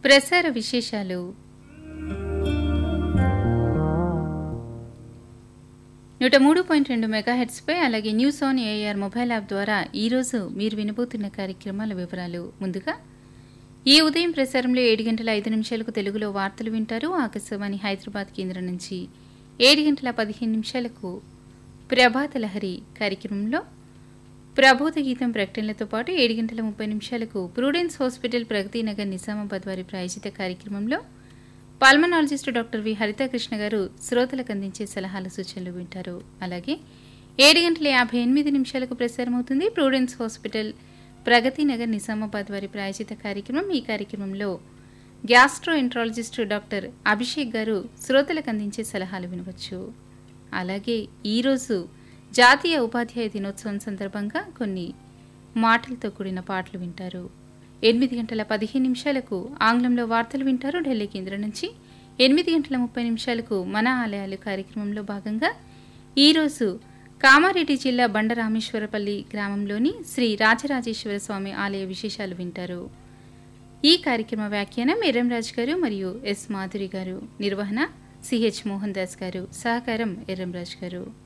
ప్రసార విశేషాలు నూట మూడు పాయింట్ రెండు మెగాహెట్స్పై అలాగే news on AIR mobile app ద్వారా ఈరోజు మీరు వినబోతున్న కార్యక్రమాల వివరాలు ముందుగా ఈ ఉదయం ప్రసారంలో ఏడు గంటల ఐదు నిమిషాలకు తెలుగులో వార్తలు వింటారు ఆకాశవాణి హైదరాబాద్ కేంద్రం నుంచి ఏడు గంటల పదిహేను నిమిషాలకు ప్రభాత లహరి కార్యక్రమంలో ప్రబోధ గీతం ప్రకటనలతో పాటు ఏడు గంటల ముప్పై నిమిషాలకు ప్రూడెన్స్ హాస్పిటల్ ప్రగతి నగర్ నిజామాబాద్ వారి ప్రాయోజిత కార్యక్రమంలో పల్మనాలజిస్ట్ డాక్టర్ వి హరితాకృష్ణ గారు శ్రోతలకు అందించే సలహాల సూచనలు వింటారు అలాగే ఏడు గంటల యాభై ఎనిమిది నిమిషాలకు ప్రసారమవుతుంది ప్రూడెన్స్ హాస్పిటల్ ప్రగతి నగర్ నిజామాబాద్ వారి ప్రాయోజిత కార్యక్రమం ఈ కార్యక్రమంలో గ్యాస్ట్రో ఎంట్రాలజిస్ట్ డాక్టర్ అభిషేక్ గారు శ్రోతలకు అందించే సలహాలు వినవచ్చు అలాగే ఈరోజు జాతీయ ఉపాధ్యాయ దినోత్సవం సందర్భంగా కొన్ని మాటలతో కూడిన పాటలు వింటారు ఎనిమిది గంటల పదిహేను నిమిషాలకు ఆంగ్లంలో వార్తలు వింటారు ఢిల్లీ కేంద్రం నుంచి ఎనిమిది గంటల ముప్పై నిమిషాలకు మన ఆలయాలు కార్యక్రమంలో భాగంగా ఈరోజు కామారెడ్డి జిల్లా బండరామేశ్వరపల్లి గ్రామంలోని శ్రీ రాజరాజేశ్వర స్వామి ఆలయ విశేషాలు వింటారు ఈ కార్యక్రమ వ్యాఖ్యానం ఎర్రంరాజ్ గారు మరియు ఎస్ మాధురి గారు నిర్వహణ సిహెచ్ మోహన్ దాస్ గారు సహకారం ఎర్రంరాజ్ గారు